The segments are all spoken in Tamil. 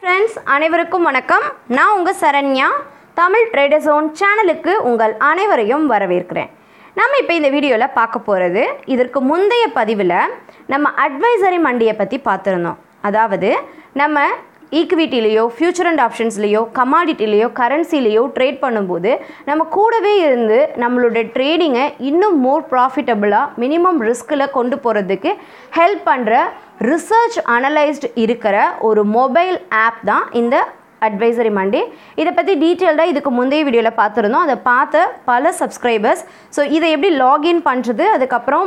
ஃப்ரெண்ட்ஸ் அனைவருக்கும் வணக்கம் நான் உங்கள் சரண்யா தமிழ் ட்ரேடர் ஜோன் சேனலுக்கு உங்கள் அனைவரையும் வரவேற்கிறேன் நம்ம இப்போ இந்த வீடியோவில் பார்க்க போகிறது இதற்கு முந்தைய பதிவில் நம்ம அட்வைசரி மண்டியை பற்றி பார்த்துருந்தோம் அதாவது நம்ம ஈக்விட்டிலேயோ ஃபியூச்சர் அண்ட் ஆப்ஷன்ஸ்லேயோ கமாடிட்டிலேயோ கரன்சிலேயோ ட்ரேட் பண்ணும்போது நம்ம கூடவே இருந்து நம்மளோட ட்ரேடிங்கை இன்னும் மோர் ப்ராஃபிட்டபுளாக மினிமம் ரிஸ்கில் கொண்டு போகிறதுக்கு ஹெல்ப் பண்ணுற ரிசர்ச் அனலைஸ்டு இருக்கிற ஒரு மொபைல் ஆப் தான் இந்த அட்வைசரி மண்டே இதை பற்றி டீட்டெயில்டாக இதுக்கு முந்தைய வீடியோவில் பார்த்துருந்தோம் அதை பார்த்த பல சப்ஸ்கிரைபர்ஸ் ஸோ இதை எப்படி லாகின் பண்ணுறது அதுக்கப்புறம்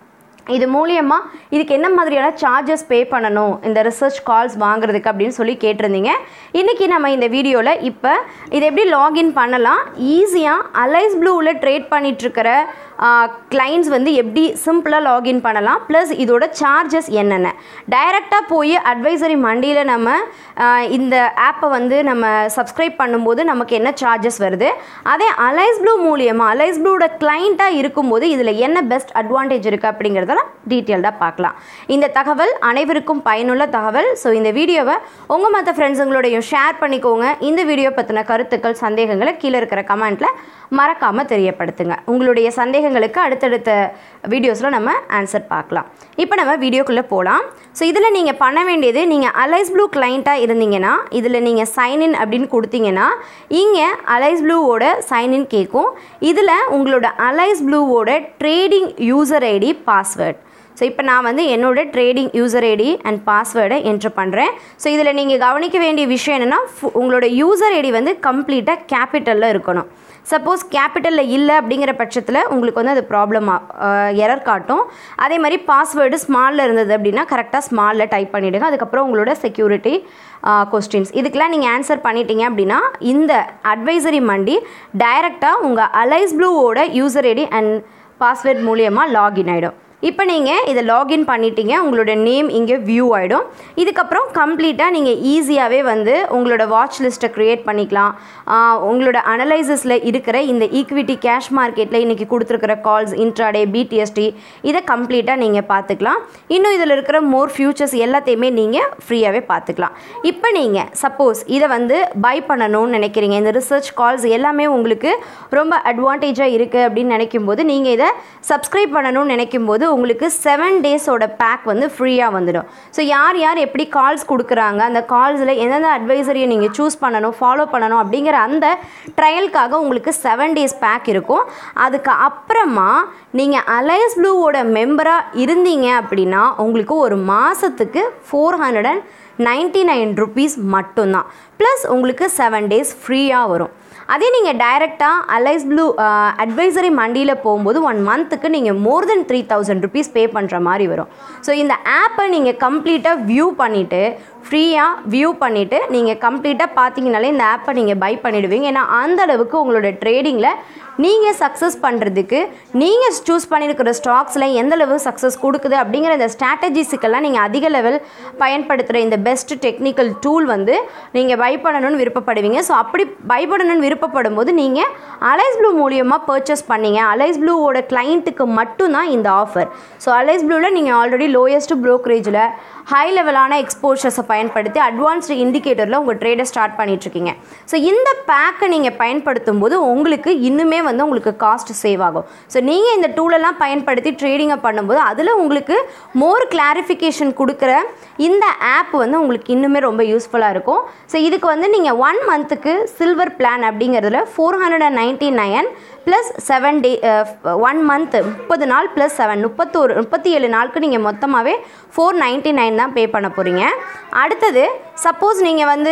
இது மூலியமாக இதுக்கு என்ன மாதிரியான சார்ஜஸ் பே பண்ணணும் இந்த ரிசர்ச் கால்ஸ் வாங்குறதுக்கு அப்படின்னு சொல்லி கேட்டிருந்தீங்க இன்றைக்கி நம்ம இந்த வீடியோவில் இப்போ இதை எப்படி லாகின் பண்ணலாம் ஈஸியாக அலைஸ் ப்ளூவில் ட்ரேட் பண்ணிகிட்ருக்கிற கிளைண்ட்ஸ் வந்து எப்படி சிம்பிளாக லாகின் பண்ணலாம் ப்ளஸ் இதோட சார்ஜஸ் என்னென்ன டைரெக்டாக போய் அட்வைசரி மண்டியில் நம்ம ஆஹ், இந்த ஆப்பை வந்து நம்ம சப்ஸ்கிரைப் பண்ணும்போது நமக்கு என்ன சார்ஜஸ் வருது அதே அலைஸ் ப்ளூ மூலியமாக அலைஸ் ப்ளூவோட கிளைண்ட்டாக இருக்கும்போது இதில் என்ன பெஸ்ட் அட்வான்டேஜ் இருக்குது அப்படிங்கிறதெல்லாம் டீட்டெயில்டாக பார்க்கலாம் இந்த தகவல் அனைவருக்கும் பயனுள்ள தகவல் ஸோ இந்த வீடியோவை உங்கள் மற்ற ஃப்ரெண்ட்ஸுங்களோடையும் ஷேர் பண்ணிக்கோங்க இந்த வீடியோ பற்றின கருத்துக்கள் சந்தேகங்களை கீழே இருக்கிற கமெண்ட்டில் மறக்காமல் தெரியப்படுத்துங்க உங்களுடைய சந்தேகங்களுக்கு அடுத்தடுத்த வீடியோஸில் நம்ம ஆன்சர் பார்க்கலாம் இப்போ நம்ம வீடியோக்குள்ளே போகலாம் ஸோ இதில் நீங்கள் பண்ண வேண்டியது நீங்கள் அலைஸ் ப்ளூ கிளைண்ட்டாக இருந்தீங்கன்னா இதில் நீங்கள் சைன்இன் அப்படின்னு கொடுத்தீங்கன்னா இங்கே அலைஸ் ப்ளூவோட சைன்இன் கேட்கும் இதில் உங்களோட அலைஸ் ப்ளூவோட trading user ID password so இப்போ நான் வந்து என்னோட ட்ரேடிங் யூசர் ஐடி அண்ட் பாஸ்வேர்டை என்ட்ரு பண்ணுறேன் ஸோ இதில் நீங்கள் கவனிக்க வேண்டிய விஷயம் என்னென்னா உங்களோட யூசர் ஐடி வந்து கம்ப்ளீட்டாக கேபிட்டலில் இருக்கணும் சப்போஸ் கேபிட்டலில் இல்லை அப்படிங்கிற பட்சத்தில் உங்களுக்கு வந்து அது ப்ராப்ளம் எரர் காட்டும் அதே மாதிரி பாஸ்வேர்டு ஸ்மாலில் இருந்தது அப்படின்னா கரெக்டாக ஸ்மாலில் டைப் பண்ணிவிடுங்க அதுக்கப்புறம் உங்களோட செக்யூரிட்டி கொஸ்டின்ஸ் இதுக்கெல்லாம் நீங்கள் ஆன்சர் பண்ணிட்டீங்க அப்படின்னா இந்த அட்வைசரி மண்டி டைரெக்டாக உங்கள் அலைஸ் ப்ளூவோட யூசர் ஐடி அண்ட் பாஸ்வேர்ட் மூலியமாக லாகின் ஆகிடும் இப்போ நீங்கள் இதை லாகின் பண்ணிட்டீங்க உங்களோட நேம் இங்கே வியூ ஆகிடும் இதுக்கப்புறம் கம்ப்ளீட்டாக நீங்கள் ஈஸியாகவே வந்து உங்களோட வாட்ச் லிஸ்ட்டை க்ரியேட் பண்ணிக்கலாம் ஆஹ் உங்களோட அனலைசஸில் இருக்கிற இந்த ஈக்விட்டி கேஷ் மார்க்கெட்டில் இன்றைக்கி கொடுத்துருக்கிற கால்ஸ் இன்ட்ராடே பிடிஎஸ்டி இதை கம்ப்ளீட்டாக நீங்கள் பார்த்துக்கலாம் இன்னும் இதில் இருக்கிற மோர் ஃபியூச்சர்ஸ் எல்லாத்தையுமே நீங்கள் ஃப்ரீயாகவே பார்த்துக்கலாம் இப்போ நீங்கள் சப்போஸ் இதை வந்து பை பண்ணணும்னு நினைக்கிறீங்க இந்த ரிசர்ச் கால்ஸ் எல்லாமே உங்களுக்கு ரொம்ப அட்வான்டேஜாக இருக்குது அப்படின்னு நினைக்கும் போது நீங்கள் இதை சப்ஸ்கிரைப் பண்ணணும்னு நினைக்கும் போது உங்களுக்கு செவன் டேஸோட பேக் வந்து ஃப்ரீயாக வந்துடும் ஸோ யார் யார் எப்படி கால்ஸ் கொடுக்குறாங்க அந்த கால்ஸில் எந்தெந்த அட்வைசரியை நீங்கள் சூஸ் பண்ணணும் ஃபாலோ பண்ணணும் அப்படிங்கிற அந்த ட்ரையலுக்காக உங்களுக்கு செவன் டேஸ் பேக் இருக்கும் அதுக்கு அப்புறமா நீங்கள் அலையஸ் ப்ளூவோட மெம்பராக இருந்தீங்க அப்படின்னா உங்களுக்கு ஒரு மாதத்துக்கு four hundred and ninety nine rupees மட்டும்தான் ப்ளஸ் உங்களுக்கு செவன் டேஸ் ஃப்ரீயாக வரும் அதே நீங்கள் டைரெக்டாக அலைஸ் ப்ளூ அட்வைசரி மண்டியில் போகும்போது ஒன் மந்த்துக்கு நீங்கள் more then three thousand rupees pay பண்ணுற மாதிரி வரும் ஸோ இந்த ஆப்பை நீங்கள் கம்ப்ளீட்டாக வியூ பண்ணிவிட்டு ஃப்ரீயாக வியூ பண்ணிவிட்டு நீங்கள் கம்ப்ளீட்டாக பார்த்தீங்கனாலே இந்த ஆப்பை நீங்கள் பை பண்ணிடுவீங்க ஏன்னா அந்த அளவுக்கு உங்களோட ட்ரேடிங்கில் நீங்கள் சக்ஸஸ் பண்ணுறதுக்கு நீங்கள் சூஸ் பண்ணியிருக்கிற ஸ்டாக்ஸில் எந்த அளவு சக்ஸஸ் கொடுக்குது அப்படிங்கிற இந்த ஸ்ட்ராட்டஜிஸுக்கெல்லாம் நீங்கள் அதிக லெவல் பயன்படுத்துகிற இந்த பெஸ்ட் டெக்னிக்கல் டூல் வந்து நீங்கள் பை பண்ணணும்னு விருப்பப்படுவீங்க ஸோ அப்படி பை பண்ணணும்னு விருப்பப்படும் போது நீங்கள் அலைஸ் ப்ளூ மூலியமாக பர்ச்சேஸ் பண்ணீங்க அலைஸ் ப்ளூவோட கிளைண்ட்டுக்கு மட்டும்தான் இந்த ஆஃபர் ஸோ அலைஸ் ப்ளூவில் நீங்கள் ஆல்ரெடி லோயஸ்ட் ப்ரோக்கரேஜில் ஹை லெவலான எக்ஸ்போஷர்ஸை பயன்படுத்தி அட்வான்ஸ்டு இண்டிகேட்டரில் உங்கள் ட்ரேடை ஸ்டார்ட் பண்ணிகிட்ருக்கீங்க ஸோ இந்த பேக்கை நீங்கள் பயன்படுத்தும் போது உங்களுக்கு இன்னுமே வந்து உங்களுக்கு காஸ்ட் சேவ் ஆகும் ஸோ நீங்கள் இந்த டூலெல்லாம் பயன்படுத்தி ட்ரேடிங்கை பண்ணும்போது அதில் உங்களுக்கு மோர் கிளாரிஃபிகேஷன் கொடுக்குற இந்த ஆப் வந்து உங்களுக்கு இன்னுமே ரொம்ப யூஸ்ஃபுல்லாக இருக்கும் ஸோ இதுக்கு வந்து நீங்கள் ஒன் மந்த்துக்கு சில்வர் பிளான் அப்படிங்கிறதுல four hundred and ninety nine plus seven day one month முப்பது நாள் ப்ளஸ் செவன் முப்பத்தோரு முப்பத்தி ஏழு நாளுக்கு நீங்கள் மொத்தமாகவே ஃபோர் நைன்ட்டி நைன் தான் பே பண்ண போகிறீங்க அடுத்தது சப்போஸ் நீங்கள் வந்து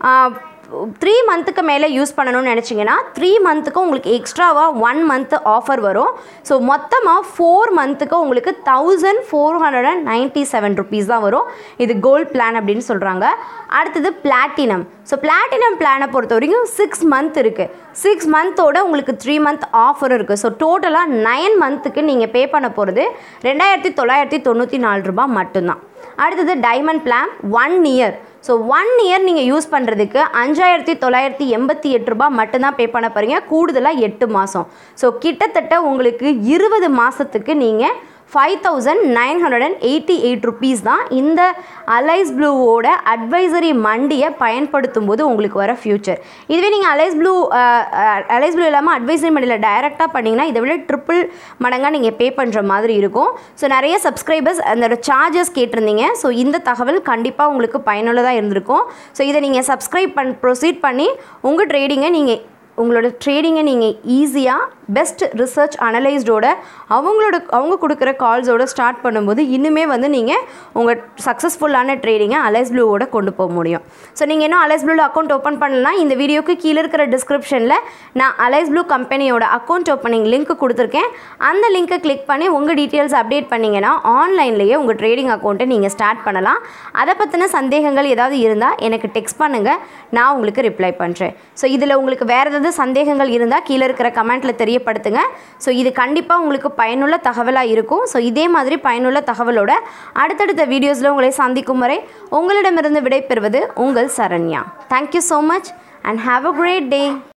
த்ரீ மந்த்துக்கு மேலே யூஸ் பண்ணணும்னு நினச்சிங்கன்னா த்ரீ மந்த்துக்கு உங்களுக்கு எக்ஸ்ட்ராவாக ஒன் மந்த் ஆஃபர் வரும் ஸோ மொத்தமாக ஃபோர் மந்த்துக்கு உங்களுக்கு thousand four hundred and ninety seven rupees தான் வரும் இது கோல்ட் பிளான் அப்படின்னு சொல்கிறாங்க அடுத்தது பிளாட்டினம் ஸோ பிளாட்டினம் பிளானை பொறுத்த வரைக்கும் சிக்ஸ் மந்த் இருக்குது சிக்ஸ் மந்த்தோட உங்களுக்கு த்ரீ மந்த் ஆஃபர் இருக்குது ஸோ டோட்டலாக நைன் மந்த்துக்கு நீங்கள் பே பண்ண போகிறது ரெண்டாயிரத்தி தொள்ளாயிரத்தி தொண்ணூற்றி நாலு ரூபாய் மட்டும்தான் அடுத்தது diamond plan one year so one year நீங்கள் யூஸ் பண்ணுறதுக்கு அஞ்சாயிரத்தி தொள்ளாயிரத்தி எண்பத்தி எட்டு ரூபாய் மட்டும்தான் பே பண்ண போகிறீங்க கூடுதலாக எட்டு மாதம் ஸோ கிட்டத்தட்ட உங்களுக்கு இருபது மாதத்துக்கு நீங்கள் five thousand nine hundred and eighty eight rupees தான் இந்த அலைஸ் ப்ளூவோட அட்வைசரி மண்டியை பயன்படுத்தும் போது உங்களுக்கு வர ஃபியூச்சர் இதுவே நீங்கள் அலைஸ் ப்ளூ அலைஸ் ப்ளூ இல்லாமல் அட்வைசரி மண்டியில் டைரெக்டாக பண்ணிங்கன்னா இதை விட ட்ரிபிள் மடங்காக நீங்கள் பே பண்ணுற மாதிரி இருக்கும் ஸோ நிறைய சப்ஸ்கிரைபர்ஸ் அந்த சார்ஜஸ் கேட்டிருந்தீங்க ஸோ இந்த தகவல் கண்டிப்பாக உங்களுக்கு பயனுள்ளதாக இருந்திருக்கும் ஸோ இதை நீங்கள் சப்ஸ்கிரைப் பண் ப்ரொசீட் பண்ணி உங்கள் ட்ரேடிங்கை நீங்கள் உங்களோட ட்ரேடிங்கை நீங்கள் ஈஸியாக பெஸ்ட் ரிசர்ச் அனலைஸ்டோட அவங்களோட அவங்க கொடுக்குற கால்ஸோட ஸ்டார்ட் பண்ணும்போது இன்னுமே வந்து நீங்கள் உங்கள் சக்ஸஸ்ஃபுல்லான ட்ரேடிங்கை அலைஸ் ப்ளூவோட கொண்டு போக முடியும் ஸோ நீங்கள் இன்னும் அலைஸ் ப்ளூவில் அக்கௌண்ட் ஓப்பன் பண்ணலாம் இந்த வீடியோக்கு கீழே இருக்கிற டிஸ்கிரிப்ஷனில் நான் அலைஸ் ப்ளூ கம்பெனியோட அக்கௌண்ட் ஓப்பனிங் லிங்க் கொடுத்துருக்கேன் அந்த லிங்க்கை கிளிக் பண்ணி உங்கள் டீட்டெயில்ஸ் அப்டேட் பண்ணிங்கன்னா ஆன்லைன்லேயே உங்கள் ட்ரேடிங் அக்கௌண்ட்டை நீங்கள் ஸ்டார்ட் பண்ணலாம் அதை பற்றின சந்தேகங்கள் ஏதாவது இருந்தால் எனக்கு டெக்ஸ்ட் பண்ணுங்கள் நான் உங்களுக்கு ரிப்ளை பண்ணுறேன் ஸோ இதில் உங்களுக்கு வேறு ஏதாவது சந்தேகங்கள் இருந்தால் கீழே இருக்கிற கமெண்ட்டில் தெரியப்படுத்துங்க ஸோ இது கண்டிப்பாக உங்களுக்கு பயனுள்ள தகவலாக இருக்கும் ஸோ இதே மாதிரி பயனுள்ள தகவலோட அடுத்தடுத்த வீடியோஸில் உங்களை சந்திக்கும் வரை உங்களிடமிருந்து விடைபெறுவது உங்கள் Saranya thank you so much and have a great day